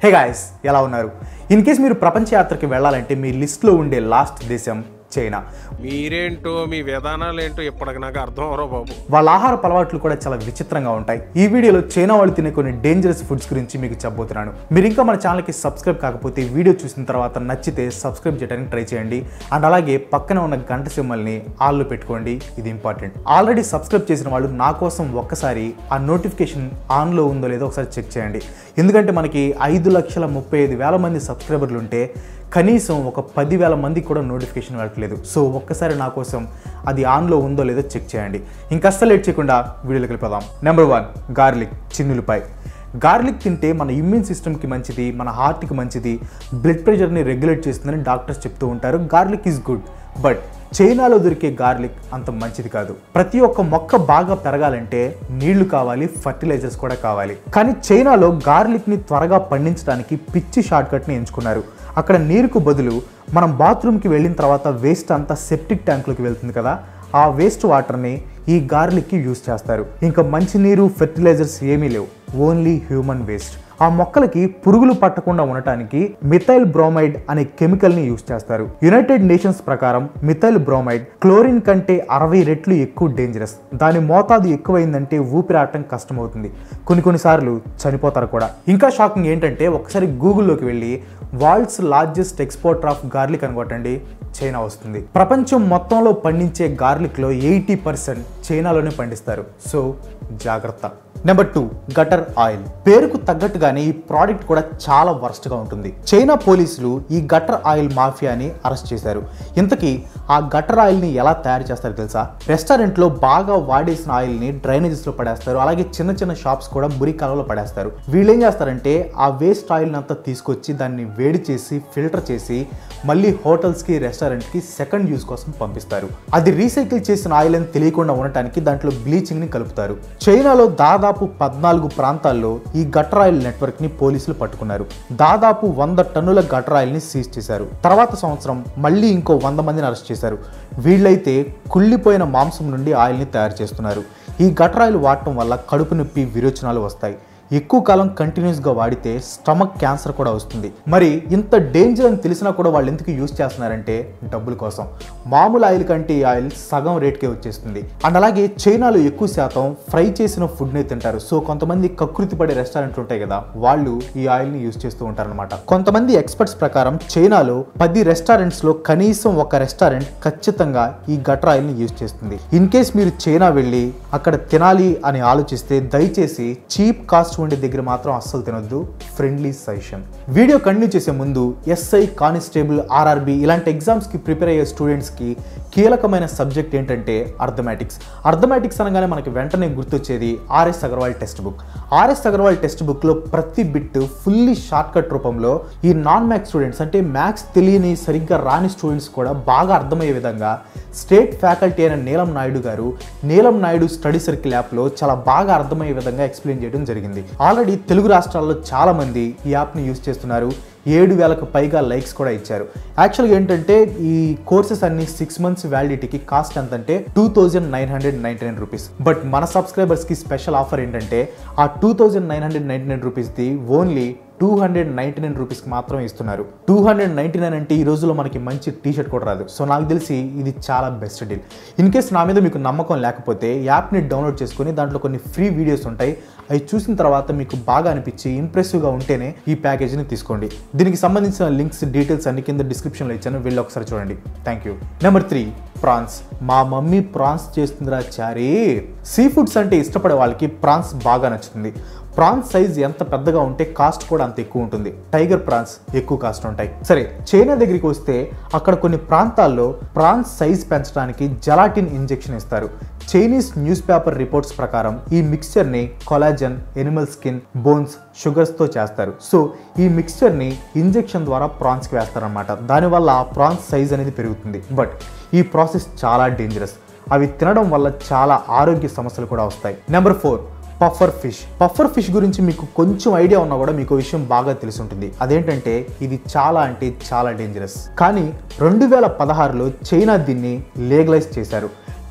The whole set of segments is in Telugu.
హే గాయస్ ఎలా ఉన్నారు ఇన్ కేస్ మీరు ప్రపంచ యాత్రకి వెళ్ళాలంటే మీ లిస్ట్లో ఉండే లాస్ట్ దేశం చైనా మీరేంటో మీ విధానాలు ఏంటో ఇప్పటికి నాకు అర్థం అవరో బాబు వాళ్ళ ఆహార అలవాట్లు కూడా చాలా విచిత్రంగా ఉంటాయి ఈ వీడియోలో చైనా వాళ్ళు తినే కొన్ని డేంజరస్ ఫుడ్స్ గురించి మీకు చెప్పబోతున్నాను మీరు ఇంకా మన ఛానల్కి సబ్స్క్రైబ్ కాకపోతే వీడియో చూసిన తర్వాత నచ్చితే సబ్స్క్రైబ్ చేయడానికి ట్రై చేయండి అండ్ అలాగే పక్కన ఉన్న గంట సింబల్ని ఆల్లో పెట్టుకోండి ఇది ఇంపార్టెంట్ ఆల్రెడీ సబ్స్క్రైబ్ చేసిన వాళ్ళు నా కోసం ఒక్కసారి ఆ నోటిఫికేషన్ ఆన్లో ఉందో లేదో ఒకసారి చెక్ చేయండి ఎందుకంటే మనకి ఐదు లక్షల ముప్పై ఐదు వేల మంది సబ్స్క్రైబర్లు ఉంటే కనీసం ఒక పదివేల మందికి కూడా నోటిఫికేషన్ వెళ్ళట్లేదు సో ఒక్కసారి నా కోసం అది ఆన్లో ఉందో లేదో చెక్ చేయండి ఇంకస్త లేట్ చేయకుండా వీడియోలోకి వెళ్ళిపోదాం నెంబర్ వన్ గార్లిక్ చిన్నులపై గార్లిక్ తింటే మన ఇమ్యూన్ సిస్టమ్కి మంచిది మన హార్ట్కి మంచిది బ్లడ్ ప్రెషర్ని రెగ్యులేట్ చేస్తుందని డాక్టర్స్ చెప్తూ ఉంటారు గార్లిక్ ఈజ్ గుడ్ బట్ చైనాలో దొరికే గార్లిక్ అంత మంచిది కాదు ప్రతి ఒక్క మొక్క బాగా పెరగాలంటే నీళ్లు కావాలి ఫర్టిలైజర్స్ కూడా కావాలి కానీ చైనాలో గార్లిక్ని త్వరగా పండించడానికి పిచ్చి షార్ట్ కట్ని ఎంచుకున్నారు అక్కడ నీరుకు బదులు మనం బాత్రూమ్కి వెళ్ళిన తర్వాత వేస్ట్ అంతా సెప్టిక్ ట్యాంక్లోకి వెళ్తుంది కదా ఆ వేస్ట్ వాటర్ని ఈ గార్లిక్కి యూజ్ చేస్తారు ఇంకా మంచినీరు ఫెర్టిలైజర్స్ ఏమీ లేవు ఓన్లీ హ్యూమన్ వేస్ట్ ఆ మొక్కలకి పురుగులు పట్టకుండా ఉండటానికి మిథైల్ బ్రోమైడ్ అనే కెమికల్ ని యూజ్ చేస్తారు యునైటెడ్ నేషన్స్ ప్రకారం మిథైల్ బ్రోమైడ్ క్లోరిన్ కంటే అరవై రెట్లు ఎక్కువ డేంజరస్ దాని మోతాదు ఎక్కువైందంటే ఊపిరాటం కష్టమవుతుంది కొన్ని కొన్నిసార్లు చనిపోతారు కూడా ఇంకా షాకింగ్ ఏంటంటే ఒకసారి గూగుల్లోకి వెళ్ళి world's largest exporter of garlic అని కొట్టండి చైనా వస్తుంది ప్రపంచం మొత్తంలో పండించే గార్లిక్లో ఎయిటీ పర్సెంట్ చైనాలోనే పండిస్తారు సో జాగ్రత్త నెంబర్ టూ గటర్ ఆయిల్ పేరుకు తగ్గట్టుగానే ఈ ప్రోడక్ట్ కూడా చాలా వర్స్ట్గా ఉంటుంది చైనా పోలీసులు ఈ గటర్ ఆయిల్ మాఫియాని అరెస్ట్ చేశారు ఇంతకీ ఆ గటర్ ఆయిల్ని ఎలా తయారు చేస్తారో తెలుసా రెస్టారెంట్లో బాగా వాడేసిన ఆయిల్ని డ్రైనేజెస్లో పడేస్తారు అలాగే చిన్న చిన్న షాప్స్ కూడా మురి కాలంలో పడేస్తారు వీళ్ళు ఏం చేస్తారంటే ఆ వేస్ట్ ఆయిల్ని అంతా తీసుకొచ్చి దాన్ని వేడి చేసి ఫిల్టర్ చేసి మళ్ళీ హోటల్స్కి రెస్టారెంట్కి సెకండ్ యూస్ కోసం పంపిస్తారు అది రీసైకిల్ చేసిన ఆయిల్ అని తెలియకుండా ఉండటానికి దాంట్లో బ్లీచింగ్ని కలుపుతారు చైనాలో దాదాపు పద్నాలుగు ప్రాంతాల్లో ఈ గటర్ ఆయిల్ నెట్వర్క్ ని పోలీసులు పట్టుకున్నారు దాదాపు వంద టన్నుల గటర్ ఆయిల్ ని సీజ్ చేశారు తర్వాత సంవత్సరం మళ్ళీ ఇంకో వంద మందిని అరెస్ట్ చేశారు వీళ్ళైతే కుళ్ళిపోయిన మాంసం నుండి ఆయిల్ని తయారు చేస్తున్నారు ఈ గటర్ ఆయిల్ వాడటం వల్ల కడుపు నొప్పి విరోచనాలు వస్తాయి ఎక్కువ కాలం కంటిన్యూస్గా వాడితే స్టమక్ క్యాన్సర్ కూడా వస్తుంది మరి ఇంత డేంజర్ అని తెలిసినా కూడా వాళ్ళు ఎందుకు యూజ్ చేస్తున్నారంటే డబ్బుల కోసం మామూలు ఆయిల్ కంటే ఈ ఆయిల్ సగం రేట్కే వచ్చేస్తుంది అండ్ అలాగే చైనాలో ఎక్కువ శాతం ఫ్రై చేసిన ఫుడ్ని తింటారు సో కొంతమంది కకృతి పడే రెస్టారెంట్లు ఉంటాయి కదా వాళ్ళు ఈ ఆయిల్ని యూజ్ చేస్తూ ఉంటారనమాట కొంతమంది ఎక్స్పర్ట్స్ ప్రకారం చైనాలో పది రెస్టారెంట్స్లో కనీసం ఒక రెస్టారెంట్ ఖచ్చితంగా ఈ గటర్ ఆయిల్ని యూజ్ చేస్తుంది ఇన్ కేస్ మీరు చైనా వెళ్ళి అక్కడ తినాలి అని ఆలోచిస్తే దయచేసి చీప్ కాస్ట్ ఉండే దగ్గర మాత్రం అస్సలు తినొద్దు ఫ్రెండ్లీ సజెషన్ వీడియో కంటిన్యూ చేసే ముందు ఎస్ఐ కానిస్టేబుల్ ఆర్ఆర్బి ఇలాంటి ఎగ్జామ్స్కి ప్రిపేర్ అయ్యే స్టూడెంట్స్కి కీలకమైన సబ్జెక్ట్ ఏంటంటే అర్థమెటిక్స్ అర్థమెటిక్స్ అనగానే మనకి వెంటనే గుర్తొచ్చేది RS Agarwal textbook RS Agarwal text బుక్లో ప్రతి బిట్ ఫుల్లీ షార్ట్ కట్ రూపంలో ఈ నాన్ మ్యాథ్స్ స్టూడెంట్స్ అంటే మ్యాథ్స్ తెలియని సరిగ్గా రాని స్టూడెంట్స్ కూడా బాగా అర్థమయ్యే విధంగా స్టేట్ ఫ్యాకల్టీ అయిన నీలం నాయుడు గారు నీలం నాయుడు స్టడీ సర్కిల్ యాప్లో చాలా బాగా అర్థమయ్యే విధంగా ఎక్స్ప్లెయిన్ చేయడం జరిగింది ఆల్రెడీ తెలుగు రాష్ట్రాల్లో చాలా మంది ఈ యాప్ని యూజ్ చేస్తున్నారు ఏడు వేలకు పైగా లైక్స్ కూడా ఇచ్చారు యాక్చువల్గా ఏంటంటే ఈ కోర్సెస్ అన్ని సిక్స్ మంత్స్ వ్యాలిడిటీకి కాస్ట్ ఎంత అంటే two thousand nine hundred ninety nine rupees but మన సబ్స్క్రైబర్స్కి స్పెషల్ ఆఫర్ ఏంటంటే ఆ two thousand nine hundred ninety nine రూపీస్ది only two hundred ninety nine రూపీస్కి మాత్రం ఇస్తున్నారు టూ హండ్రెడ్ నైంటీ నైన్ అంటే ఈ రోజుల్లో మనకి మంచి టీ షర్ట్ కూడా రాదు సో నాకు తెలిసి ఇది చాలా బెస్ట్ డీల్ ఇన్ కేస్ నా మీద మీకు నమ్మకం లేకపోతే యాప్ని డౌన్లోడ్ చేసుకొని దాంట్లో కొన్ని ఫ్రీ వీడియోస్ ఉంటాయి అవి చూసిన తర్వాత మీకు బాగా అనిపించి ఇంప్రెసివ్గా ఉంటేనే ఈ ప్యాకేజీని తీసుకోండి దీనికి సంబంధించిన లింక్స్ డీటెయిల్స్ అన్ని కింద డిస్క్రిప్షన్లో ఇచ్చాను వెళ్ళి ఒకసారి చూడండి thank you number three prawns మా మమ్మీ ప్రాన్స్ చేస్తుందిరా చారీ సీ ఫుడ్స్ అంటే ఇష్టపడే వాళ్ళకి ప్రాన్స్ బాగా నచ్చుతుంది ప్రాన్స్ సైజ్ ఎంత పెద్దగా ఉంటే కాస్ట్ కూడా అంత ఎక్కువ ఉంటుంది టైగర్ ప్రాన్స్ ఎక్కువ కాస్ట్ ఉంటాయి సరే చైనా దగ్గరికి వస్తే అక్కడ కొన్ని ప్రాంతాల్లో ప్రాన్స్ సైజ్ పెంచడానికి జలాటిన్ ఇంజెక్షన్ ఇస్తారు చైనీస్ న్యూస్ పేపర్ రిపోర్ట్స్ ప్రకారం ఈ మిక్స్చర్ని కొలాజన్ ఎనిమల్ స్కిన్ బోన్స్ షుగర్స్తో చేస్తారు సో ఈ మిక్స్చర్ని ఇంజెక్షన్ ద్వారా ప్రాన్స్కి వేస్తారనమాట దానివల్ల ప్రాన్స్ సైజ్ అనేది పెరుగుతుంది బట్ ఈ ప్రాసెస్ చాలా డేంజరస్ అవి తినడం వల్ల చాలా ఆరోగ్య సమస్యలు కూడా వస్తాయి number four puffer fish puffer fish గురించి మీకు కొంచెం ఐడియా ఉన్నా కూడా మీకు విషయం బాగా తెలిసి ఉంటుంది అదేంటంటే ఇది చాలా అంటే చాలా డేంజరస్ కానీ రెండు వేల పదహారులో చైనా దీన్ని లీగలైజ్ చేశారు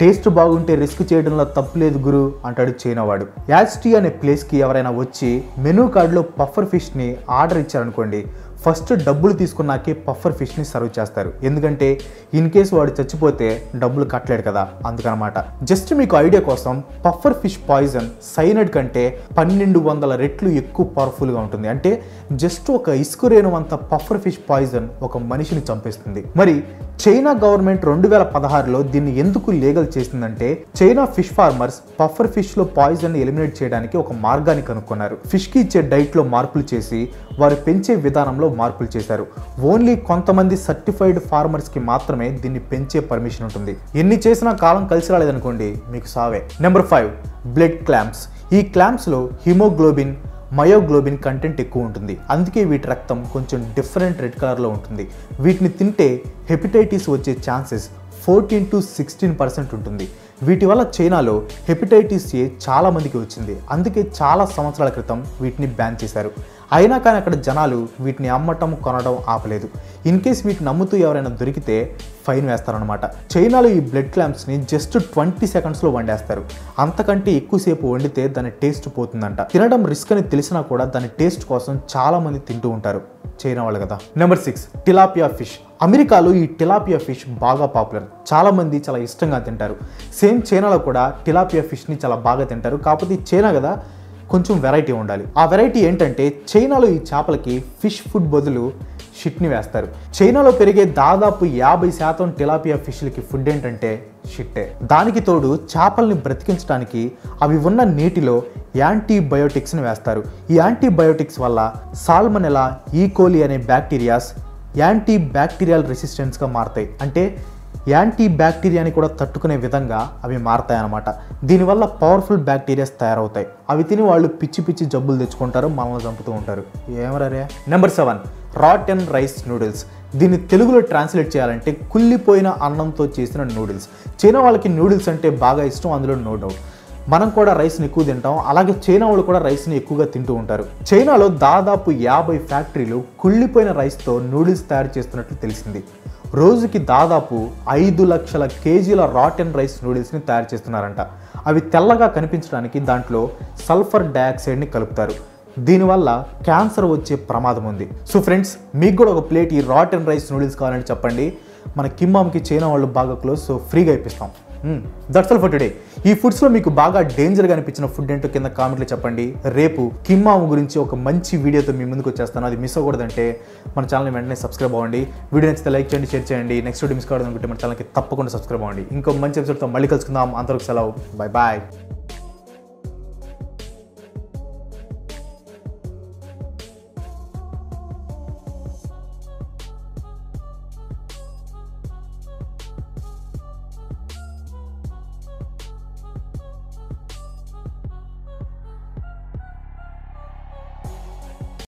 టేస్ట్ బాగుంటే రిస్క్ చేయడంలో తప్పు లేదు గురు అంటాడు చైనా వాడు యాస్టీ అనే ప్లేస్కి ఎవరైనా వచ్చి మెనూ కార్డులో పఫర్ ఫిష్ని ఆర్డర్ ఇచ్చారనుకోండి ఫస్ట్ డబ్బులు తీసుకున్నాకే పఫర్ ఫిష్ని సర్వ్ చేస్తారు ఎందుకంటే ఇన్ కేసు వాడు చచ్చిపోతే డబ్బులు కట్టలేడు కదా అందుకనమాట జస్ట్ మీకు ఐడియా కోసం పఫర్ ఫిష్ పాయిజన్ సైనడ్ కంటే పన్నెండు వందల రెట్లు ఎక్కువ పవర్ఫుల్గా ఉంటుంది అంటే జస్ట్ ఒక ఇసుక రేణువంత పఫర్ ఫిష్ పాయిజన్ ఒక మనిషిని చంపేస్తుంది మరి చైనా గవర్నమెంట్ రెండు వేల పదహారులో దీన్ని ఎందుకు లీగల్ చేసిందంటే China fish farmers puffer fish లో పాయిజన్ ఎలిమినేట్ చేయడానికి ఒక మార్గాన్ని కనుక్కున్నారు ఫిష్ కి ఇచ్చే డైట్ లో మార్పులు చేసి వారు పెంచే విధానంలో మార్పులు చేశారు ఓన్లీ కొంతమంది సర్టిఫైడ్ ఫార్మర్స్ కి మాత్రమే దీన్ని పెంచే పర్మిషన్ ఉంటుంది ఎన్ని చేసినా కాలం కలిసి రాలేదనుకోండి మీకు సావే నెంబర్ ఫైవ్ బ్లడ్ క్లాంప్స్ ఈ క్లాంప్స్ లో హిమోగ్లోబిన్ మయోగ్లోబిన్ కంటెంట్ ఎక్కువ ఉంటుంది అందుకే వీటి రక్తం కొంచెం డిఫరెంట్ రెడ్ కలర్లో ఉంటుంది వీటిని తింటే హెపటైటిస్ వచ్చే chances fourteen to sixteen percent ఉంటుంది వీటి వల్ల చైనాలో హెపటైటిస్ ఏ చాలా మందికి వచ్చింది అందుకే చాలా సంవత్సరాల క్రితం వీటిని బ్యాన్ చేశారు అయినా కానీ అక్కడ జనాలు వీటిని అమ్మటం కొనడం ఆపలేదు ఇన్ కేస్ వీటిని అమ్ముతూ ఎవరైనా దొరికితే ఫైన్ వేస్తారనమాట చైనాలో ఈ బ్లడ్ క్లాంప్స్ని జస్ట్ ట్వంటీ సెకండ్స్లో వండేస్తారు అంతకంటే ఎక్కువసేపు వండితే దాని టేస్ట్ పోతుందంట తినడం రిస్క్ అని తెలిసినా కూడా దాని టేస్ట్ కోసం చాలా మంది తింటూ ఉంటారు చైనా వాళ్ళు కదా నెంబర్ సిక్స్ టిలాపియా ఫిష్ అమెరికాలో ఈ టిలాపియా ఫిష్ బాగా పాపులర్ చాలా మంది చాలా ఇష్టంగా తింటారు సేమ్ చైనాలో కూడా టిలాపియా ఫిష్ని చాలా బాగా తింటారు కాకపోతే ఈ చైనా కదా కొంచెం వెరైటీ ఉండాలి ఆ వెరైటీ ఏంటంటే చైనాలో ఈ చేపలకి ఫిష్ ఫుడ్ బదులు షిట్ని వేస్తారు చైనాలో పెరిగే దాదాపు యాభై శాతం టిలాపియా ఫిష్లకి ఫుడ్ ఏంటంటే షిట్టే దానికి తోడు చేపల్ని బ్రతికించడానికి అవి ఉన్న నీటిలో యాంటీబయోటిక్స్ని వేస్తారు ఈ యాంటీబయోటిక్స్ వల్ల సాల్మనెలా ఈకోలి అనే బ్యాక్టీరియాస్ యాంటీ బ్యాక్టీరియల్ రెసిస్టెన్స్గా మారతాయి అంటే యాంటీ బ్యాక్టీరియాని కూడా తట్టుకునే విధంగా అవి మారతాయి అన్నమాట దీనివల్ల పవర్ఫుల్ బ్యాక్టీరియాస్ తయారవుతాయి అవి తిని వాళ్ళు పిచ్చి పిచ్చి జబ్బులు తెచ్చుకుంటారు మనల్ని చంపుతూ ఉంటారు ఏమరే number seven rat and rice noodles దీన్ని తెలుగులో ట్రాన్స్లేట్ చేయాలంటే కుళ్ళిపోయిన అన్నంతో చేసిన నూడిల్స్ చైనా వాళ్ళకి నూడిల్స్ అంటే బాగా ఇష్టం అందులో నో డౌట్ మనం కూడా రైస్ని ఎక్కువ తింటాం అలాగే చైనా వాళ్ళు కూడా రైస్ని ఎక్కువగా తింటూ ఉంటారు చైనాలో దాదాపు యాభై ఫ్యాక్టరీలు కుళ్ళిపోయిన రైస్తో నూడిల్స్ తయారు చేస్తున్నట్లు తెలిసింది రోజుకి దాదాపు ఐదు లక్షల కేజీల రాటెన్ రైస్ నూడిల్స్ని తయారు చేస్తున్నారంట అవి తెల్లగా కనిపించడానికి దాంట్లో సల్ఫర్ డయాక్సైడ్ని కలుపుతారు దీనివల్ల క్యాన్సర్ వచ్చే ప్రమాదం ఉంది సో ఫ్రెండ్స్ మీకు కూడా ఒక ప్లేట్ ఈ రాటెన్ రైస్ నూడిల్స్ కావాలని చెప్పండి మన కిమ్మామ్కి చైనా వాళ్ళు బాగా క్లోజ్ సో ఫ్రీగా ఇప్పిస్తాం దట్స్ ఆల్ ఫర్ టుడే ఈ ఫుడ్స్లో మీకు బాగా డేంజర్గా అనిపించిన ఫుడ్ ఏంటో కింద కామెంట్లో చెప్పండి రేపు కిమ్మాము గురించి ఒక మంచి వీడియోతో మీ ముందుకు వచ్చేస్తాను అది మిస్ అవ్వకూడదంటే మన ఛానల్ని వెంటనే సబ్స్క్రైబ్ అవ్వండి వీడియో నచ్చితే లైక్ చేయండి షేర్ చేయండి నెక్స్ట్ వీడియో మిస్ కావడం అనుకుంటే మన ఛానల్కి తప్పకుండా సబ్స్క్రైబ్ అవ్వండి ఇంకో మంచి ఎపిసోడ్తో మళ్ళీ కలుసుకుందాం అంతవరకు సెలవు బై బాయ్